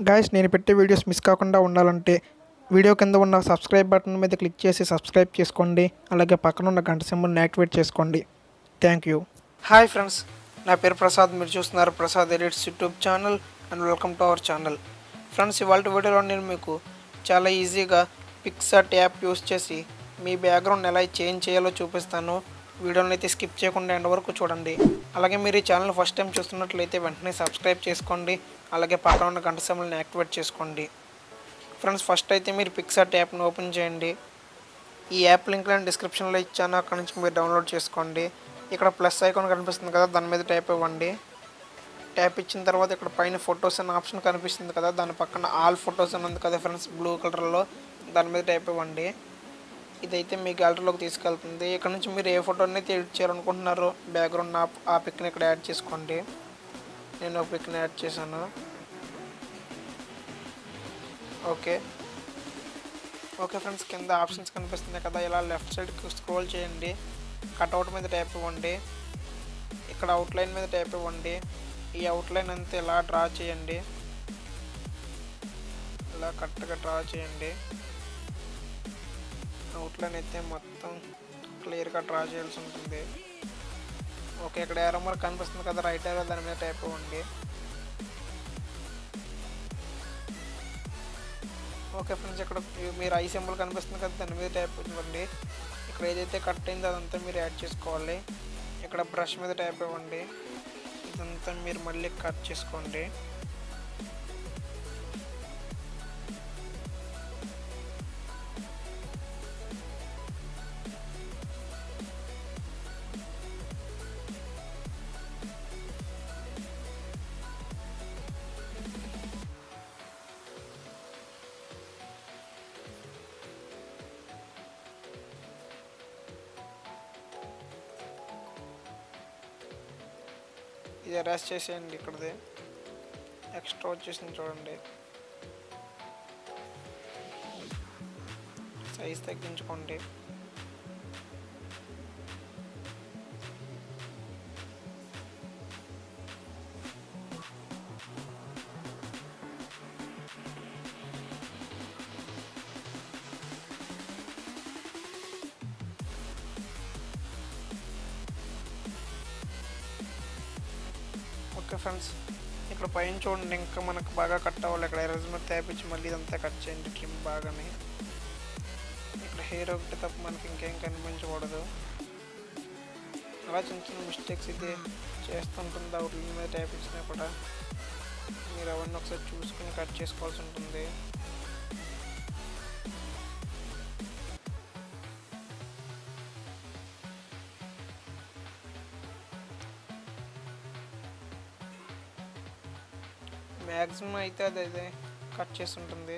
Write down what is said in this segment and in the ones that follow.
guys నేను పెట్టే videos miss కాకుండా ఉండాలంటే వీడియో కింద ఉన్న సబ్స్క్రైబ్ బటన్ మీద క్లిక్ చేసి సబ్స్క్రైబ్ చేసుకోండి అలాగే పక్కన ఉన్న గంట సింబల్ని యాక్టివేట్ చేసుకోండి థ్యాంక్ యూ హాయ్ ఫ్రెండ్స్ నా పేరు ప్రసాద్ మీరు చూస్తున్నారు Prasad edits YouTube channel and welcome to our channel friends ఇవాళ వీడియోలో నేను మీకు చాలా ఈజీగా పిక్సార్ట్ యాప్ యూస్ చేసి మీ బ్యాక్గ్రౌండ్ ఎలా చేంజ్ చేయాలో చూపిస్తాను వీడియోని అయితే స్కిప్ చేయకుండా ఎండ్ వరకు చూడండి అలాగే మీరు ఈ ఛానల్ ఫస్ట్ టైం చూస్తున్నట్లయితే వెంటనే సబ్స్క్రైబ్ చేసుకోండి అలాగే పక్కన ఉన్న గంట సింబల్ని యాక్టివేట్ చేసుకోండి ఫ్రెండ్స్ ఫస్ట్ అయితే మీరు పిక్సార్ట్ యాప్ని ఓపెన్ చేయండి ఈ యాప్ లింక్ నేను డిస్క్రిప్షన్లో ఇచ్చాను అక్కడ నుంచి మీరు డౌన్లోడ్ చేసుకోండి ఇక్కడ ప్లస్ ఐకాన్ కనిపిస్తుంది కదా దాని మీద ట్యాప్ ఇవ్వండి ట్యాప్ ఇచ్చిన తర్వాత ఇక్కడ పైన ఫొటోస్ అనే ఆప్షన్ కనిపిస్తుంది కదా దాని పక్కన ఆల్ ఫొటోస్ అని ఉంది కదా ఫ్రెండ్స్ బ్లూ కలర్లో దాని మీద ట్యాప్ ఇవ్వండి ఇదైతే మీ గ్యాలరీలోకి తీసుకెళ్తుంది ఇక్కడ నుంచి మీరు ఏ ఫోటోని అయితే ఎడిట్ చేయాలనుకుంటున్నారో బ్యాక్గ్రౌండ్ ఆ ఆ పిక్ని ఇక్కడ యాడ్ చేసుకోండి నేను ఒక పిక్ని యాడ్ చేశాను ఓకే ఓకే ఫ్రెండ్స్ కింద ఆప్షన్స్ కనిపిస్తున్నాయి కదా ఇలా లెఫ్ట్ సైడ్కి స్క్రోల్ చేయండి కట్అవుట్ మీద ట్యాప్ ఇవ్వండి ఇక్కడ అవుట్లైన్ మీద ట్యాప్ ఇవ్వండి ఈ అవుట్లైన్ అంతా ఇలా డ్రా చేయండి ఇలా కరెక్ట్గా డ్రా చేయండి అవుట్లైన్ అయితే మొత్తం క్లియర్గా డ్రా చేయాల్సి ఉంటుంది ఓకే ఇక్కడ ఏరో మార్క్ కనిపిస్తుంది కదా రైట్ ఏరో దాని మీద ట్యాప్ ఇవ్వండి ఓకే ఫ్రెండ్స్ ఇక్కడ మీరు ఐ సింబల్ కనిపిస్తుంది కదా దాని మీద ట్యాప్ ఇవ్వండి ఇక్కడ ఏదైతే కట్ అయిందో అదంతా మీరు యాడ్ చేసుకోవాలి ఇక్కడ బ్రష్ మీద ట్యాప్ ఇవ్వండి ఇదంతా మీరు మళ్ళీ కట్ చేసుకోండి ఇది అరెస్ట్ చేసేయండి ఇక్కడది ఎక్స్ట్రా వచ్చేసింది చూడండి సైజ్ తగ్గించుకోండి ఓకే ఫ్రెండ్స్ ఇక్కడ పైన చూడండి ఇంకా మనకు బాగా కట్ అవ్వాలి ఇక్కడ ఎరేజ్ మీద తేపించి మళ్ళీ ఇదంతా కట్ చేయండి ట్రిమ్ బాగానే ఇక్కడ హెయిర్ ఒకటి తప్ప మనకి ఇంకేం కనిపించకూడదు అలా చిన్న చిన్న మిస్టేక్స్ ఇది చేస్తుంటుంది అవుట్ల మీద ట్యాప్ ఇచ్చినా కూడా మీరు అవన్నీ ఒకసారి చూసుకుని కట్ చేసుకోవాల్సి ఉంటుంది మ్యాక్సిమం అయితే అది అదే కట్ చేసి ఉంటుంది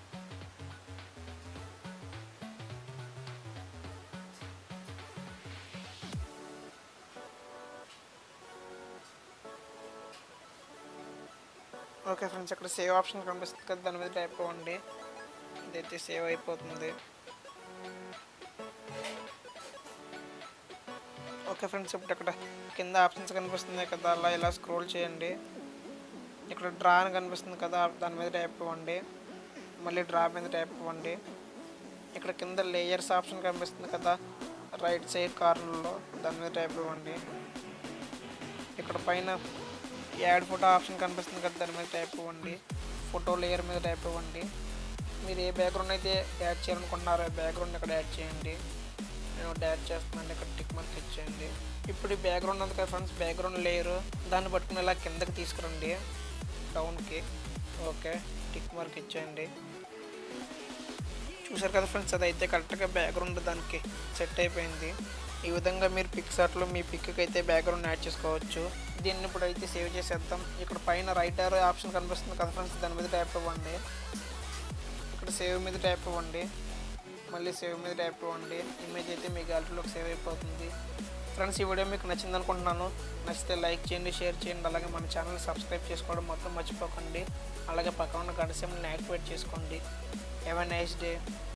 ఓకే ఫ్రెండ్స్ ఇక్కడ సేవ్ ఆప్షన్ కనిపిస్తుంది కదా దాని మీద టైప్ ఇవ్వండి ఇదైతే సేవ్ అయిపోతుంది ఓకే ఫ్రెండ్స్ ఇప్పుడు ఇక్కడ కింద ఆప్షన్స్ కనిపిస్తున్నాయి కదా అలా ఇలా స్క్రోల్ చేయండి ఇక్కడ డ్రా అని కనిపిస్తుంది కదా దాని మీద ట్యాప్ ఇవ్వండి మళ్ళీ డ్రా మీద ట్యాప్ ఇవ్వండి ఇక్కడ కింద లేయర్స్ ఆప్షన్ కనిపిస్తుంది కదా రైట్ సైడ్ కార్నర్లో దాని మీద ట్యాప్ ఇవ్వండి ఇక్కడ పైన యాడ్ ఫోటో ఆప్షన్ కనిపిస్తుంది కదా దాని మీద ట్యాప్ ఇవ్వండి ఫోటో లేయర్ మీద ట్యాప్ ఇవ్వండి మీరు ఏ బ్యాక్గ్రౌండ్ అయితే యాడ్ చేయాలనుకుంటున్నారో ఆ బ్యాక్గ్రౌండ్ ఇక్కడ యాడ్ చేయండి నేను యాడ్ చేస్తున్నాను ఇక్కడ టిక్ మార్క్ ఇచ్చేయండి ఇప్పుడు ఈ బ్యాక్గ్రౌండ్ ఉంది కదా ఫ్రెండ్స్ బ్యాక్గ్రౌండ్ లేయర్ దాన్ని పట్టుకుని ఇలా కిందకి తీసుకురండి డౌన్కి ఓకే టిక్ మార్క్ ఇచ్చేయండి చూసారు కదా ఫ్రెండ్స్ అదైతే కరెక్ట్గా బ్యాక్గ్రౌండ్ దానికి సెట్ అయిపోయింది ఈ విధంగా మీరు పిక్సార్ట్లో మీ పిక్కి అయితే బ్యాక్గ్రౌండ్ యాడ్ చేసుకోవచ్చు దీన్ని ఇప్పుడు అయితే సేవ్ చేసేద్దాం ఇక్కడ పైన రైట్ ఆర్ ఆప్షన్ కనిపిస్తుంది కదా ఫ్రెండ్స్ దాని మీద ట్యాప్ ఇవ్వండి ఇక్కడ సేవ్ మీద ట్యాప్ ఇవ్వండి మళ్ళీ సేవ్ మీద ట్యాప్ ఇవ్వండి ఇమేజ్ అయితే మీ గ్యాలరీలోకి సేవ్ అయిపోతుంది ఫ్రెండ్స్ ఈ వీడియో మీకు నచ్చింది అనుకుంటున్నాను నచ్చితే లైక్ చేయండి షేర్ చేయండి అలాగే మన ఛానల్ సబ్స్క్రైబ్ చేసుకోవడం మొత్తం మర్చిపోకండి అలాగే పక్కన ఉన్న గంట సింబల్ని యాక్టివేట్ చేసుకోండి హ్యావ్ ఎ నైస్ డే